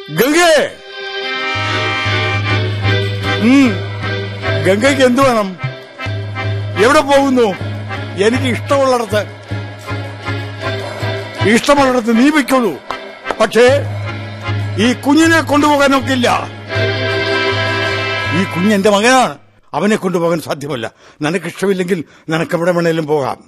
ഗംഗേ ഉം. ഗംഗയ്ക്ക് എന്തു വേണം എവിടെ പോകുന്നു എനിക്ക് ഇഷ്ടമുള്ളിടത്ത് ഇഷ്ടമുള്ളിടത്ത് നീ വയ്ക്കുള്ളൂ പക്ഷേ ഈ കുഞ്ഞിനെ കൊണ്ടുപോകാൻ ഒക്കില്ല ഈ കുഞ്ഞ് എന്റെ മകനാണ് അവനെ കൊണ്ടുപോകാൻ സാധ്യമല്ല നിനക്ക് ഇഷ്ടമില്ലെങ്കിൽ നിനക്ക് എവിടെ വേണേലും പോകാം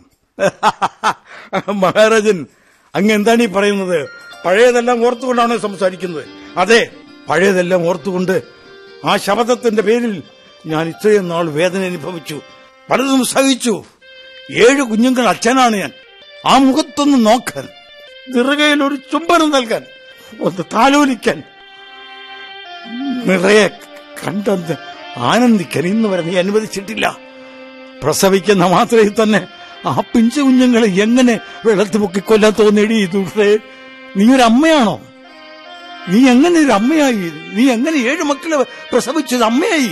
മഹാരാജൻ അങ്ങ് എന്താണ് ഈ പറയുന്നത് പഴയതെല്ലാം ഓർത്തുകൊണ്ടാണ് സംസാരിക്കുന്നത് അതെ പഴയതെല്ലാം ഓർത്തുകൊണ്ട് ആ ശബ്ദത്തിന്റെ പേരിൽ ഞാൻ ഇത്രയും നാൾ വേദന അനുഭവിച്ചു പലതും സഹിച്ചു ഏഴ് കുഞ്ഞുങ്ങൾ അച്ഛനാണ് ഞാൻ ആ മുഖത്തൊന്ന് നോക്കാൻ നിറകയിൽ ഒരു ചുംബനം നൽകാൻ ഒന്ന് താലോലിക്കാൻ നിറയെ കണ്ടെന്ന് ആനന്ദിക്കാൻ ഇന്ന് വരെ നീ അനുവദിച്ചിട്ടില്ല പ്രസവിക്കുന്ന മാത്രയിൽ തന്നെ ആ പിഞ്ചു കുഞ്ഞുങ്ങളെ എങ്ങനെ വെള്ളത്തിൽ പൊക്കി കൊല്ലാൻ തോന്നിയടി ദുഷേ നീ ഒരു അമ്മയാണോ നീ എങ്ങനെ ഒരു അമ്മയായി നീ എങ്ങനെ ഏഴ് മക്കളെ പ്രസവിച്ചത് അമ്മയായി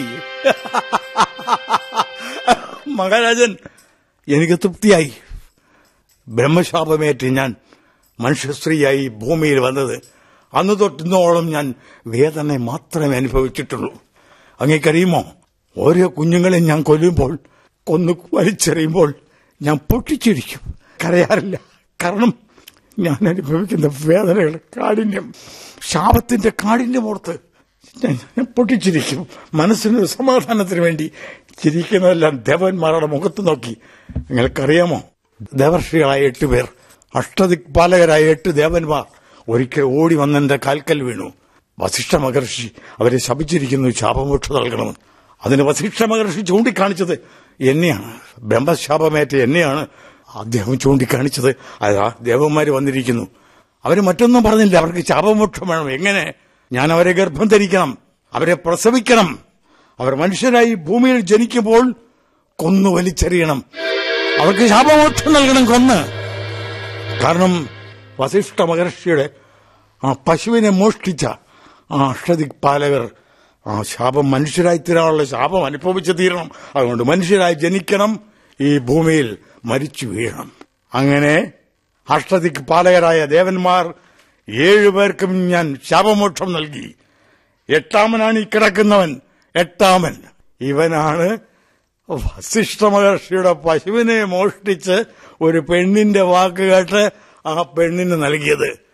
മഹാരാജൻ എനിക്ക് തൃപ്തിയായി ബ്രഹ്മശാപമേറ്റ് ഞാൻ മനുഷ്യസ്ത്രീയായി ഭൂമിയിൽ വന്നത് അന്ന് തൊട്ടുന്നോളം ഞാൻ വേദന മാത്രമേ അനുഭവിച്ചിട്ടുള്ളൂ അങ്ങേക്കറിയുമോ ഓരോ കുഞ്ഞുങ്ങളെ ഞാൻ കൊല്ലുമ്പോൾ കൊന്നു വലിച്ചെറിയുമ്പോൾ ഞാൻ പൊട്ടിച്ചിരിക്കും കരയാറില്ല കാരണം ഞാൻ അനുഭവിക്കുന്ന വേദനയുടെ കാഠിന്യം ശാപത്തിന്റെ കാഠിന്യം ഓർത്ത് ഞാൻ ഞാൻ പൊട്ടിച്ചിരിക്കും മനസ്സിനൊരു സമാധാനത്തിന് വേണ്ടി ചിരിക്കുന്നതെല്ലാം ദേവന്മാരുടെ മുഖത്ത് നോക്കി നിങ്ങൾക്കറിയാമോ ദേവർഷികളായ എട്ട് പേർ അഷ്ടദിക്പാലകരായ എട്ട് ദേവന്മാർ ഒരിക്കൽ ഓടി വന്നെന്റെ കാൽക്കൽ വീണു വസിഷ്ഠ മഹർഷി അവരെ ശപിച്ചിരിക്കുന്നു ശാപമോക്ഷ നൽകണമെന്ന് അതിന് വസിഷ്ഠ മഹർഷി ചൂണ്ടിക്കാണിച്ചത് എന്നെയാണ് ബ്രഹ്മശാപമേറ്റ എന്നെയാണ് അദ്ദേഹം ചൂണ്ടിക്കാണിച്ചത് അതാ ദേവന്മാര് വന്നിരിക്കുന്നു അവര് മറ്റൊന്നും പറഞ്ഞില്ല അവർക്ക് ശാപമോക്ഷം വേണം എങ്ങനെ ഞാൻ അവരെ ഗർഭം ധരിക്കണം അവരെ പ്രസവിക്കണം അവർ മനുഷ്യരായി ഭൂമിയിൽ ജനിക്കുമ്പോൾ കൊന്നു വലിച്ചെറിയണം അവർക്ക് ശാപമോക്ഷം നൽകണം കൊന്ന് കാരണം വസിഷ്ഠ മഹർഷിയുടെ ആ പശുവിനെ മോഷ്ടിച്ച ആ അഷ്ടദിക്പാലകർ ആ ശാപം മനുഷ്യരായി തീരാനുള്ള ശാപം അനുഭവിച്ചു തീരണം അതുകൊണ്ട് മനുഷ്യരായി ജനിക്കണം ഈ ഭൂമിയിൽ മരിച്ചു വീഴണം അങ്ങനെ അഷ്ടദിക്പാലകരായ ദേവന്മാർ ഏഴുപേർക്കും ഞാൻ ശാപമോക്ഷം നൽകി എട്ടാമനാണ് ഈ കിടക്കുന്നവൻ എട്ടാമൻ ഇവനാണ് വസിഷ്ഠ മഹർഷിയുടെ പശുവിനെ മോഷ്ടിച്ച് ഒരു പെണ്ണിന്റെ വാക്ക് കേട്ട് ആ പെണ്ണിന് നൽകിയത്